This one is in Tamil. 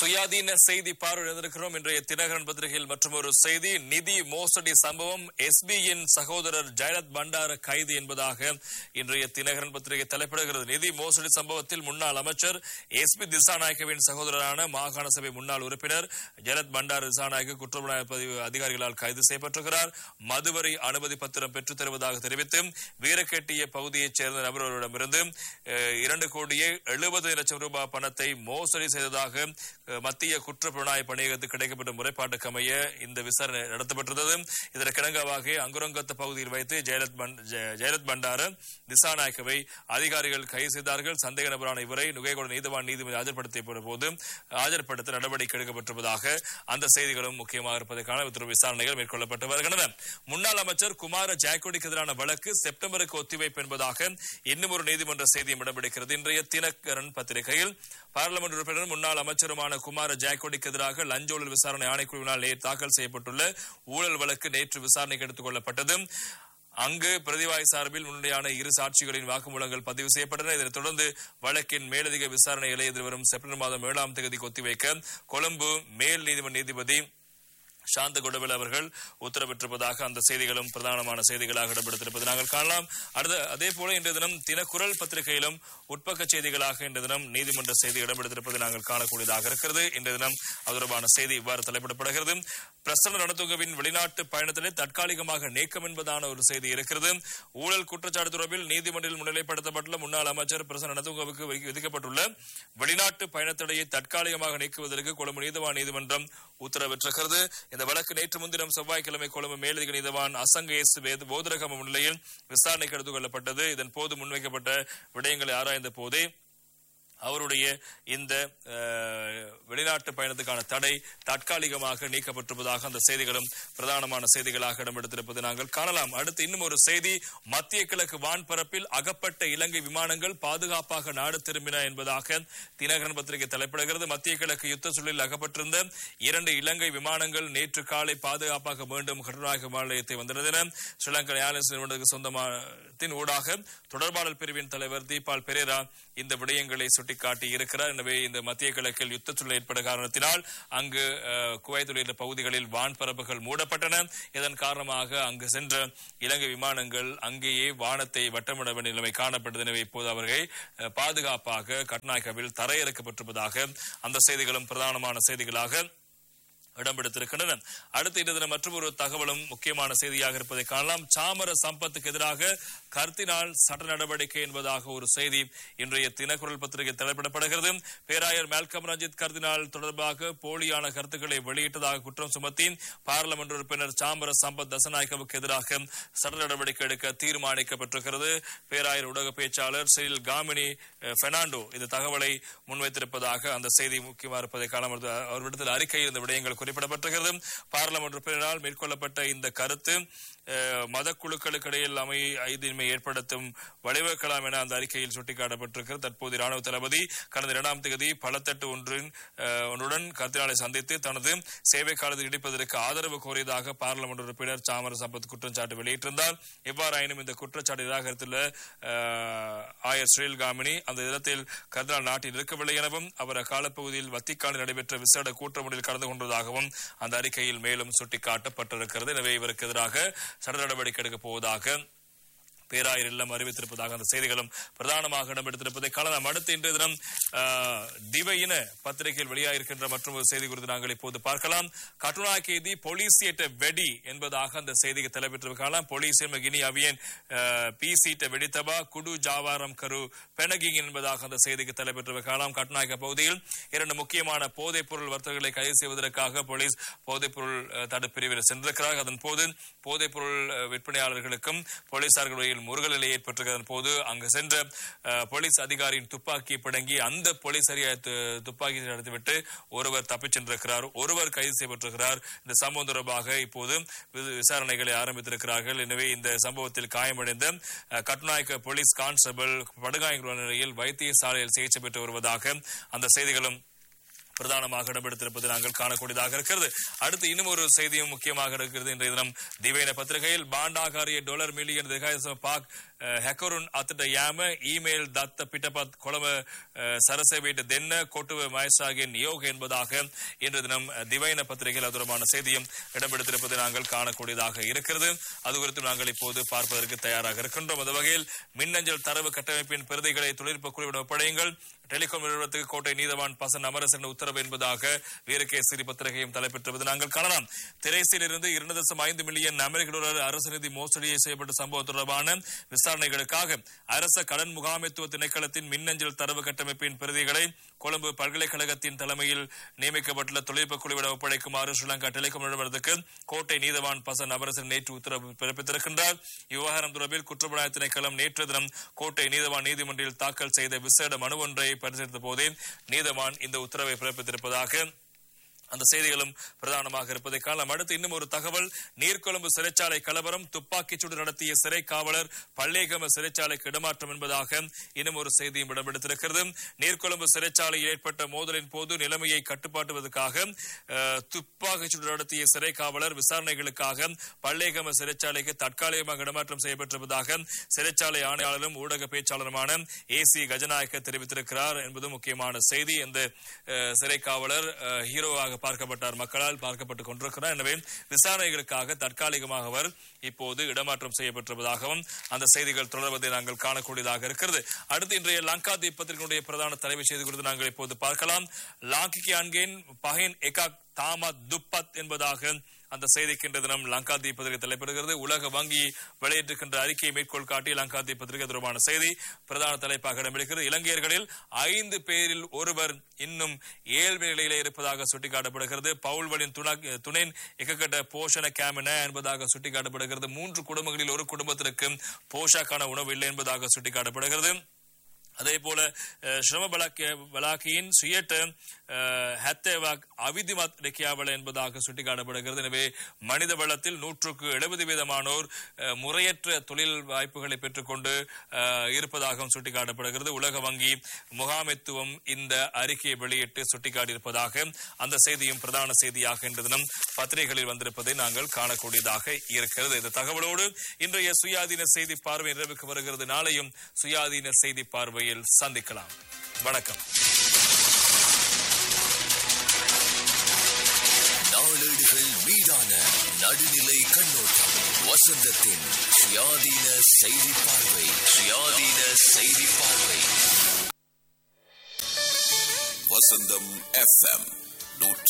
சுயாதீன செய்தி பார்வையிட்டிருக்கிறோம் இன்றைய தினகரன் பத்திரிகையில் மற்றும் ஒரு செய்தி நிதி மோசடி சம்பவம் எஸ்பியின் சகோதரர் ஜெயலத் பண்டார கைது என்பதாக இன்றைய தினகரன் பத்திரிகை தலைப்பிடுகிறது நிதி மோசடி சம்பவத்தில் முன்னாள் அமைச்சர் எஸ்பி திசாநாயக்கவின் சகோதரரான மாகாண சபை முன்னாள் உறுப்பினர் ஜெயலத் பண்டார திசாநாயக்க குற்றப்புலனாய்வு பதிவு அதிகாரிகளால் கைது செய்யப்பட்டிருக்கிறார் மதுவரி அனுமதி பத்திரம் பெற்றுத் தருவதாக தெரிவித்து வீரக்கேட்டிய பகுதியைச் சேர்ந்த நபர் ஒருவரிடமிருந்து அஹ், இரண்டு கோடியே எழுபது லட்சம் ரூபாய் பணத்தை மோசடி செய்ததாக அஹ், மத்திய குற்றப்புலனாய்வு பணியகத்துக்கு கிடைக்கப்பட்ட முறைப்பாட்டுக்கு அமைய இந்த விசாரணை நடத்தப்பட்டிருந்தது இதற்கிணங்கவாக அங்குரங்கத்த பகுதியில் வைத்து ஜெயலத் பண்- ஜெ- ஜெயலத் பண்டார திசாநாயக்கவை அதிகாரிகள் கைது செய்தார்கள் சந்தேக நபரான இவரை நுகைகொட நீதிவான் நீதிபதி ஆஜர்படுத்திய போது ஆஜர்படுத்த நடவடிக்கை எடுக்கப்பட்டிருப்பதாக அந்த செய்திகளும் முக்கியமாக இருப்பதற்கான இத்தகைய விசாரணைகள் மேற்கொள்ளப்பட்டு வருகின்றன முன்னாள் அமைச்சர் குமார ஜாய்கோடிக்கு எதிரான வழக்கு செப்டம்பருக்கு ஒத்திவைப்பு என்பதாக இன்னும் ஒரு நீதிமன்ற செய்தியும் இடம்பிடிக்கிறது இன்றைய தினகரன் பத்திரிகையில் பாராளுமன்ற உறுப்பினர் முன்னாள் அமைச்சருமான குமார ஜாய்கோடிக்கு எதிராக லஞ்ச ஊழல் விசாரணை ஆணைக்குழுவினால் நேற்று தாக்கல் செய்யப்பட்டுள்ள ஊழல் வழக்கு நேற்று விசாரணைக்கு எடுத்துக் கொள்ளப்பட்டது அங்கு பிரதிவாய் சார்பில் முன்னிலையான இரு சாட்சிகளின் வாக்குமூலங்கள் பதிவு செய்யப்பட்டன இதனைத் தொடர்ந்து வழக்கின் மேலதிக விசாரணைகளை எதிர்வரும் செப்டம்பர் மாதம் ஏழாம் தேதிக்கு ஒத்திவைக்க கொழும்பு மேல் நீதிமன்ற நீதிபதி சாந்த குடவில் அவர்கள் உத்தரவிட்டிருப்பதாக அந்த செய்திகளும் பிரதானமான செய்திகளாக இடம்பெடுத்திருப்பதை நாங்கள் காணலாம் அடுத்த அதே போல இன்றைய தினம் தினக்குரல் பத்திரிகையிலும் உட்பக்க செய்திகளாக இன்றைய தினம் நீதிமன்ற செய்தி இடம்பெடுத்திருப்பதை நாங்கள் காணக்கூடியதாக இருக்கிறது இன்றைய தினம் அது தொடர்பான செய்தி இவ்வாறு தலைப்பிடப்படுகிறது பிரசன்ன ரணதுங்கவின் வெளிநாட்டு பயணத்திலே தற்காலிகமாக நீக்கம் என்பதான ஒரு செய்தி இருக்கிறது ஊழல் குற்றச்சாட்டு தொடர்பில் நீதிமன்றில் முன்னிலைப்படுத்தப்பட்டுள்ள முன்னாள் அமைச்சர் பிரசன்ன ரணதுங்கவுக்கு விதி- விதிக்கப்பட்டுள்ள வெளிநாட்டு பயணத்தடையை தற்காலிகமாக நீக்குவதற்கு கொழும்பு நீதிவான் நீதிமன்றம் உத்தரவிட்டிருக்கிறது இந்த வழக்கு நேற்று முன்தினம் செவ்வாய்க்கிழமை கொழும்பு மேலதிக நீதிவான் அசங்கேஸ் வேத போதரகம முன்னிலையில் விசாரணைக்கு எடுத்துக் கொள்ளப்பட்டது இதன் போது முன்வைக்கப்பட்ட விடயங்களை ஆராய்ந்த போதே அவருடைய இந்த அஹ், வெளிநாட்டு பயணத்துக்கான தடை தற்காலிகமாக நீக்கப்பட்டிருப்பதாக அந்த செய்திகளும் பிரதானமான செய்திகளாக இடம்பெடுத்திருப்பதை நாங்கள் காணலாம் அடுத்து இன்னும் ஒரு செய்தி மத்திய கிழக்கு வான்பரப்பில் அகப்பட்ட இலங்கை விமானங்கள் பாதுகாப்பாக நாடு திரும்பின என்பதாக தினகரன் பத்திரிகை தலைப்பிடுகிறது மத்திய கிழக்கு யுத்த சூழலில் அகப்பட்டிருந்த இரண்டு இலங்கை விமானங்கள் நேற்று காலை பாதுகாப்பாக மீண்டும் கட்டுநாயக விமான நிலையத்தை வந்திருந்தன ஸ்ரீலங்கா ஏர்லைன்ஸ் நிறுவனத்துக்கு சொந்தத்தின் ஊடாக தொடர்பாளர் பிரிவின் தலைவர் தீபால் பெரேரா இந்த விடயங்களை சுட்டிக்காட்டி இருக்கிறார் எனவே இந்த மத்திய கிழக்கில் யுத்த சூழல் ஏற்பட்ட காரணத்தினால் அங்கு அஹ், குவைத் உள்ளிட்ட பகுதிகளில் வான்பரப்புகள் மூடப்பட்டன இதன் காரணமாக அங்கு சென்ற இலங்கை விமானங்கள் அங்கேயே வானத்தை வட்டமிட வேண்டிய நிலைமை காணப்பட்டது எனவே இப்போது அவர்கள் அஹ், பாதுகாப்பாக கட்நாயக்காவில் தரையிறக்கப்பட்டிருப்பதாக அந்த செய்திகளும் பிரதானமான செய்திகளாக இடம்பெடுத்திருக்கின்றன அடுத்த இன்று தினம் மற்றொரு தகவலும் முக்கியமான செய்தியாக இருப்பதை காணலாம் சாமர சம்பத்துக்கு எதிராக கருத்தினால் சட்ட நடவடிக்கை என்பதாக ஒரு செய்தி இன்றைய தினக்குரல் பத்திரிகை தலைப்பிடப்படுகிறது பேராயர் மேல்கம் ரஞ்சித் கருத்தினால் தொடர்பாக போலியான கருத்துக்களை வெளியிட்டதாக குற்றம் சுமத்தி பாராளுமன்ற உறுப்பினர் சாமர சம்பத் தசநாயக்கவுக்கு எதிராக சட்ட நடவடிக்கை எடுக்க தீர்மானிக்கப்பட்டிருக்கிறது பேராயர் ஊடக பேச்சாளர் சிறில் காமினி அஹ், பெர்னாண்டோ இந்த தகவலை முன்வைத்திருப்பதாக அந்த செய்தி முக்கியமாக இருப்பதை காண அவரிடத்தில் அறிக்கையில் இந்த விடயங்கள் குறிப்பிடப்பட்டிருக்கிறது பாராளுமன்ற உறுப்பினரால் மேற்கொள்ளப்பட்ட இந்த கருத்து அஹ், மதக்குழுக்களுக்கு இடையில் அமை ஐதின்மை ஏற்படுத்தும் வழிவகுக்கலாம் என அந்த அறிக்கையில் சுட்டிக்காட்டப்பட்டிருக்கிறது தற்போது ராணுவ தளபதி கடந்த இரண்டாம் தேதி பலத்தட்டு ஒன்றின் அஹ், ஒன்றுடன் கருத்தினாலை சந்தித்து தனது சேவை காலத்தை இடிப்பதற்கு ஆதரவு கோரியதாக பாராளுமன்ற உறுப்பினர் சாமர சம்பத் குற்றச்சாட்டு வெளியிட்டிருந்தார் எவ்வாறாயினும் இந்த குற்றச்சாட்டு நிராகரித்துள்ள அஹ், ஆயர் ஸ்ரீல்காமினி அந்த இடத்தில் கர்தினால் நாட்டில் இருக்கவில்லை எனவும் அவர் அக்காலப்பகுதியில் வத்திக்கானில் நடைபெற்ற விசேட கூட்டமொழியில் கலந்து கொண்டதாகவும் அந்த அறிக்கையில் மேலும் சுட்டிக்காட்டப்பட்டிருக்கிறது எனவே இவருக்கு எதிராக சட்ட நடவடிக்கை எடுக்கப் போவதாக பேராயர் இல்லம் அறிவித்திருப்பதாக அந்த செய்திகளும் பிரதானமாக இடம்பெடுத்திருப்பதை காணலாம் அடுத்து இன்றைய தினம் ஆஹ், திவையின பத்திரிகையில் வெளியாகிருக்கின்ற மற்றும் ஒரு செய்தி குறித்து நாங்கள் இப்போது பார்க்கலாம் கட்டுனா கேதி பொலிசியேட்ட வெடி என்பதாக அந்த செய்திக்கு தலைப்பெற்று காணலாம் பொலிஸ் கினி அவியன் பிசிட்ட வெடித்தபா குடு ஜாவாரம் கரு பெனகிங் என்பதாக அந்த செய்திக்கு தலைப்பெற்று காணலாம் கட்டுநாயக்க பகுதியில் இரண்டு முக்கியமான போதைப் பொருள் வர்த்தகர்களை கைது செய்வதற்காக போலீஸ் போதைப் பொருள் அஹ், தடுப்பிரிவில் சென்றிருக்கிறார் அதன் போது போதைப் பொருள் அஹ், விற்பனையாளர்களுக்கும் போலீசார்களுடைய முருகல் நிலை ஏற்பட்டிருக்கிறதன் போது அங்கு சென்ற அஹ், போலீஸ் அதிகாரியின் துப்பாக்கி பிடங்கி அந்த போலீஸ் அதிகாரி து- துப்பாக்கி நடத்திவிட்டு ஒருவர் தப்பிச் சென்றிருக்கிறார் ஒருவர் கைது செய்யப்பட்டிருக்கிறார் இந்த சம்பவம் தொடர்பாக இப்போது வி- விசாரணைகளை ஆரம்பித்திருக்கிறார்கள் எனவே இந்த சம்பவத்தில் காயமடைந்த அஹ், கட்டுநாயக்க போலீஸ் கான்ஸ்டபிள் படுகாயங்களுள்ள நிலையில் வைத்தியசாலையில் சிகிச்சை பெற்று வருவதாக அந்த செய்திகளும் பிரதானமாக இடம்பெடுத்திருப்பது நாங்கள் காணக்கூடியதாக இருக்கிறது அடுத்து இன்னும் ஒரு செய்தியும் முக்கியமாக இருக்கிறது இன்றைய தினம் திவேன பத்திரிகையில் பாண்டாகாரிய டாலர் மில்லியன் திகாயச பாக் හැකරුන් අතට යෑම ඊමේල් දත්ත පිටපත් කොළඹ சரசேவையிட்ட தென்ன கொட்டுவ மயசாகிய நியோக என்பதாக இன்று தினம் திவைன பத்திரிகையில் அது தொடர்பான செய்தியும் இடம்பெடுத்திருப்பதை நாங்கள் காணக்கூடியதாக இருக்கிறது அது குறித்து நாங்கள் இப்போது பார்ப்பதற்கு தயாராக இருக்கின்றோம் அந்த வகையில் மின்னஞ்சல் தரவு கட்டமைப்பின் பிரதிகளை தொழில்நுட்ப குழுவிடம் ஒப்படையுங்கள் டெலிகாம் நிறுவனத்துக்கு கோட்டை நீதவான் பசன் அமரசன் உத்தரவு என்பதாக வீரகேசரி பத்திரிகையும் தலைப்பெற்றிருப்பது நாங்கள் காணலாம் திரைசிலிருந்து இரண்டு தசம் ஐந்து மில்லியன் அமெரிக்க டாலர் அரசு நிதி மோசடியை செய்யப்பட்ட சம்பவம் தொடர்பான விசாரணைகளுக்காக அரச கடன் முகாமைத்துவ திணைக்களத்தின் மின்னஞ்சல் தரவு கட்டமைப்பின் பிரதிகளை கொழும்பு பல்கலைக்கழகத்தின் தலைமையில் நியமிக்கப்பட்டுள்ள தொழில்நுட்ப குழுவிடம் ஒப்படைக்குமாறு ஸ்ரீலங்கா டெலிகாம் நிறுவனத்துக்கு கோட்டை நீதவான் பசன் அமரசன் நேற்று உத்தரவு பிறப்பித்திருக்கின்றார் இவ்விவகாரம் தொடர்பில் குற்றப்புலனாய்வு திணைக்களம் நேற்று தினம் கோட்டை நீதவான் நீதிமன்றில் தாக்கல் செய்த விசேட மனு ஒன்றை பரிசீலித்த போதே நீதவான் இந்த உத்தரவை பிறப்பித்திருப்பதாக அந்த செய்திகளும் பிரதானமாக இருப்பதை காணலாம் அடுத்து இன்னும் ஒரு தகவல் நீர்கொழும்பு சிறைச்சாலை கலவரம் துப்பாக்கிச்சூடு நடத்திய சிறை காவலர் பள்ளேகம சிறைச்சாலைக்கு இடமாற்றம் என்பதாக இன்னும் ஒரு செய்தியும் இடம்பெடுத்திருக்கிறது நீர்கொழும்பு சிறைச்சாலையில் ஏற்பட்ட மோதலின் போது நிலைமையை கட்டுப்பாட்டுவதற்காக துப்பாக்கிச்சூடு நடத்திய சிறை காவலர் விசாரணைகளுக்காக பள்ளேகம சிறைச்சாலைக்கு தற்காலிகமாக இடமாற்றம் செய்யப்பட்டிருப்பதாக சிறைச்சாலை ஆணையாளரும் ஊடக பேச்சாளருமான ஏ சி கஜநாயக்க தெரிவித்திருக்கிறார் என்பது முக்கியமான செய்தி இந்த சிறை காவலர் ஹீரோவாக பார்க்கப்பட்டார் மக்களால் பார்க்கப்பட்டுக் கொண்டிருக்கிறார் எனவே விசாரணைகளுக்காக தற்காலிகமாக அவர் இப்போது இடமாற்றம் செய்யப்பட்டிருப்பதாகவும் அந்த செய்திகள் தொடர்வதை நாங்கள் காணக்கூடியதாக இருக்கிறது அடுத்து இன்றைய லங்கா தீபத்தினுடைய பிரதான தலைமை செய்தி குறித்து நாங்கள் இப்போது பார்க்கலாம் லாங்கிக்கு அன்கேன் பஹின் எகாக் தாமத் துப்பத் என்பதாக அந்த செய்திக்கு இன்று தினம் லங்கா தீபத்திரிகை தலைப்படுகிறது உலக வங்கி வெளியிட்டிருக்கின்ற அறிக்கையை மேற்கோள் காட்டி லங்கா தீபத்திரிகை தொடர்பான செய்தி பிரதான தலைப்பாக இடம்பெறுகிறது இலங்கையர்களில் ஐந்து பேரில் ஒருவர் இன்னும் ஏழ்மை நிலையிலே இருப்பதாக சுட்டிக்காட்டப்படுகிறது பவுல்வலின் துணை இக்கக்கட்ட போஷண கேமின என்பதாக சுட்டிக்காட்டப்படுகிறது மூன்று குடும்பங்களில் ஒரு குடும்பத்திற்கு போஷாக்கான உணவு இல்லை என்பதாக சுட்டிக்காட்டப்படுகிறது அதே போல ශ්‍රම பலாக்கியின் சுயட்ட ஹத்தேவாக் அவிதிமத் ரெக்கியாவல என்பதாக சுட்டிக்காட்டப்படுகிறது எனவே மனித வளத்தில் நூற்றுக்கு எழுபது வீதமானோர் முறையற்ற தொழில் வாய்ப்புகளை பெற்றுக்கொண்டு இருப்பதாகவும் சுட்டிக்காட்டப்படுகிறது உலக வங்கி முகாமைத்துவம் இந்த அறிக்கையை வெளியிட்டு சுட்டிக்காட்டியிருப்பதாக அந்த செய்தியும் பிரதான செய்தியாக இன்று தினம் பத்திரிகைகளில் வந்திருப்பதை நாங்கள் காணக்கூடியதாக இருக்கிறது இந்த தகவலோடு இன்றைய சுயாதீன செய்தி பார்வை நிறைவுக்கு வருகிறது நாளையும் சுயாதீன செய்தி பார்வையில் சந்திக்கலாம் வணக்கம் நாளேடுகள் மீதான நடுநிலை கண்ணோட்டம் வசந்தத்தின் சுயாதீன செய்தி பார்வை சுயாதீன செய்தி பார்வை வசந்தம் எஃப்எம் நூற்று